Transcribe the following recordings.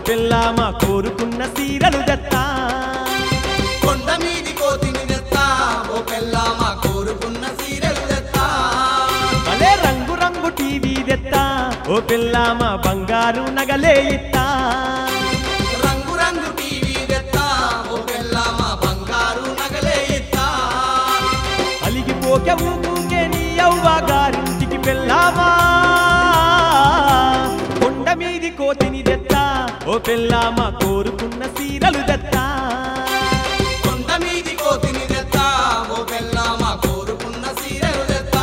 పిల్లామా కోరుకున్న సీరలు దత్తా కొండ మీది కోతిని తెత్తా ఓ పెళ్ళామా కోరుకున్న సీరెలు తెత్తా భలే రంగు రంగు టీవీ దెత్తా ఓ పిల్లామా బంగారు నగలే ఇత్తా రంగు రంగు టీవీ తెత్తా ఓ పెళ్ళామా బంగారు నగలే ఇత్తా అలిగిపోకే ఊకూకే నీ అవ్వ గారింటికి పిల్లామా కొండ మీది కోతిని దెత్తా ఓ పిల్లామా కోరుకున్న సీరలు దత్తా కొండ మీది కోతిని తెత్తా ఓ పెళ్ళామా కోరుకున్న సీరెలు తెత్తా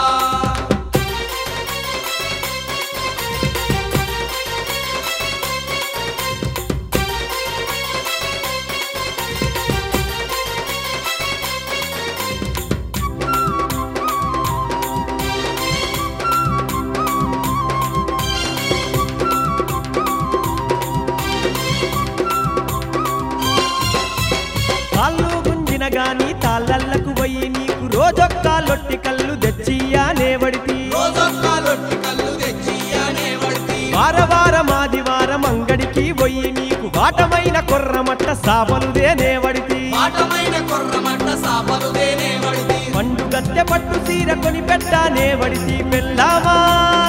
కాళ్ళు గుంజిన గాని తాళ్ళకు పోయి నీకు రోజొక్క లొట్టి కళ్ళు తెచ్చియానే వడితి రోజొక్క లొట్టి కళ్ళు తెచ్చియానే వడితి వార వారం ఆదివారం అంగడికి పోయి నీకు వాటమైన కొర్రమట్ట సాపలుదేనే వడితి పాఠమైన కొర్రమట్ట సాపలు దేనే వడితి పండు గత్తె పట్టు సీర కొని పెట్టానే వడితి పెళ్ళామా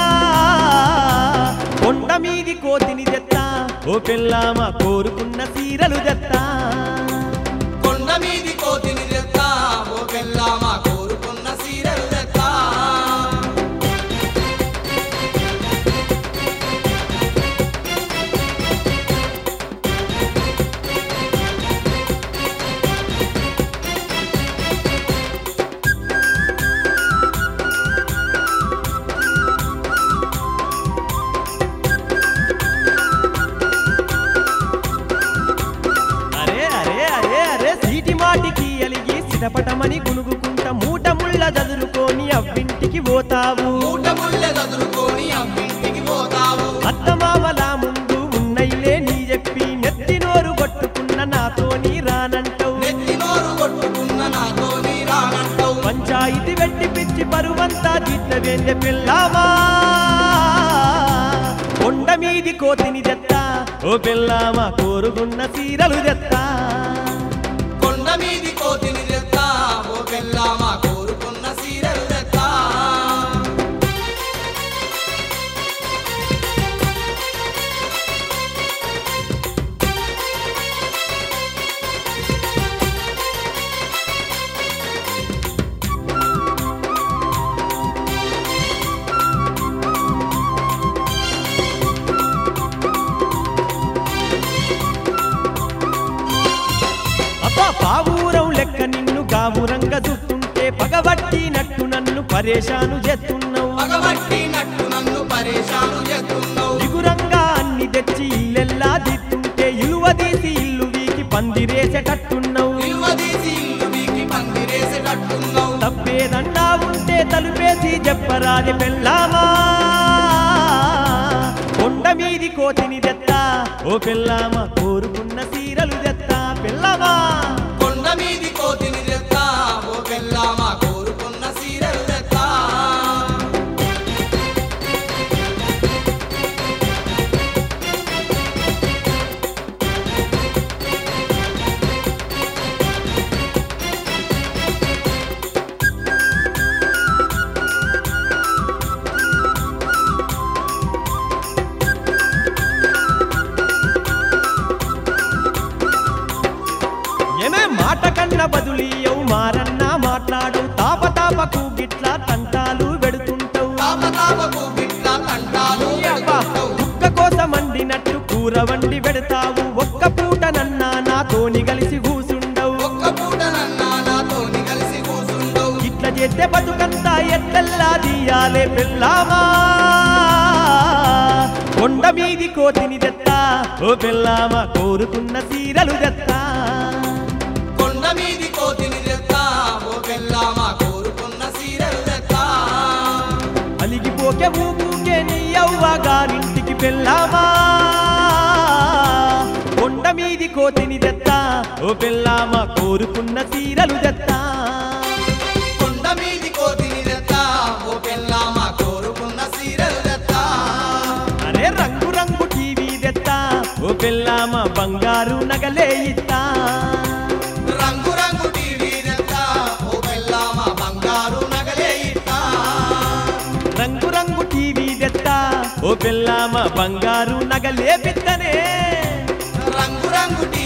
కొండ మీది కోతిని తెత్తా ఓ పెళ్ళామా కోరుకున్న సీరలు తెత్తా కొండ మీది కోతిని తెత్తా ఓ పెళ్ళామా కోరుకున్న సీరెలు తెత్తా అరే అరే అరే అరే సీటి మాటికి అలిగి సిటపటమని గునుగుకుంట మూట ముళ్ళ చదురుకొని అవ్వింటికి పోతావు మూట ముళ్ళె చదురుకొని అవ్వింటికి పోతావు అత్తమామల ముందు ఉన్నయిలే నీ చెప్పి నెత్తి నోరు కొట్టుకున్న నాతోని రానంటావు నెత్తి నోరు కొట్టుకున్న నాతో నీ రానంటావు పంచాయితీ వెట్టి పిచ్చి పరువంతా తీర్చవేందే పిల్లావా కొండ మీది కోతిని తెత్తా ఓ పిల్లామా కోరుకున్న సీరలు తెత్తా కొండ మీది కోతిని తెత్తా ఓ పెళ్ళామా కోరుకున్న సీరెలు తెత్తా అబ్బా పావురం లెక్క నిన్ను గావురంగా చూస్తుంటే పగబట్టినట్టు నన్ను పరేషాను చేస్తున్నావు పగబట్టి నట్టు నన్ను పరేషాను చేస్తున్నావు దిగురంగా అన్ని తెచ్చి ఇల్లెల్లా దిత్తుంటే ఇలువ తీసి ఇల్లు వీకి పందిరేసేటట్టున్నావు నిల్వదీసి ఇల్లు మీకి పందిరేసేటట్టున్నావు తప్పేదన్నా ఉంటే తలుపేసి చెప్పరాది పెళ్ళామా కొండ మీది కోతిని తెత్తా ఓ పెళ్ళామా కోరుకున్న సీరలు తెత్తా పిల్లమా కొండ మీది కోతిని తెత్తా ఓ పెళ్ళామా కోరుకున్న సీరెలు తెత్తా ఏమే మాట కన్న బదులీయవు మారన్నా మాట్లాడు తాప తాపకు గిట్లా తంటాలు పెడుతుంటావు తాప తాపకు బిట్ల తంటాలు పెడుతుంటావు. కుక్క కోసం వండినట్టు కూర వండి పెడతావు ఒక్క పూట నన్నా నాతోని కలిసి కూసుండవు ఒక్క పూట నన్నా నాతోని కలిసి కూసుండవు ఇట్లా చేస్తే బతుకంతా ఎట్టెల్లా తీయాలే పిల్లామా కొండ మీది కోతిని తెత్తా ఓ పిల్లామా కోరుకున్న సీరలు తెత్తా కొండ మీది కోతిని తెత్తా ఓ పెళ్ళామా కోరుకున్న సీరెలు తెత్తా అలిగిపోకే ఊపుకే నీ అవ్వ గారింటికి పెళ్ళామా కొండ మీది కోతిని తెత్తా ఓ పిల్లామా కోరుకున్న సీరలు తెత్తా కొండ మీది కోతిని తెత్తా ఓ పెళ్ళామా కోరుకున్న సీరెలు తెత్తా అరే రంగు రంగు టీవీ తెత్తా ఓ పెళ్ళామ బంగారు నగలే ఇత్తా రంగు రంగు టీవీ తెస్తా ఓ పెళ్ళామా బంగారు నగలే ఇస్తా రంగు రంగు టీవీ తెత్తా ఓ పెళ్ళామ బంగారు నగలే పిత్తనే రంగు రంగు